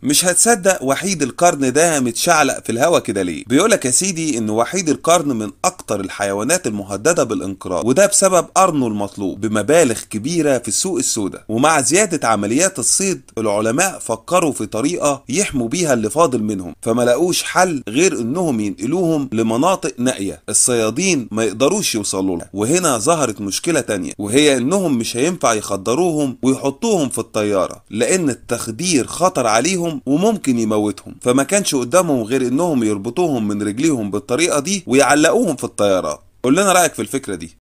مش هتصدق وحيد القرن ده متشعلق في الهوا كده ليه بيقولك يا سيدي ان وحيد القرن من اكتر الحيوانات المهدده بالانقراض وده بسبب قرنه المطلوب بمبالغ كبيره في السوق السوداء ومع زياده عمليات الصيد العلماء فكروا في طريقه يحموا بيها اللي فاضل منهم فما لقوش حل غير انهم ينقلوهم لمناطق نائيه الصيادين ما يقدروش يوصلوا لها وهنا ظهرت مشكله تانية وهي انهم مش هينفع يخدروهم ويحطوهم في الطياره لان التخدير خطر عليهم وممكن يموتهم فما كانش قدامهم غير انهم يربطوهم من رجليهم بالطريقه دي ويعلقوهم في الطيارات قول لنا رايك في الفكره دي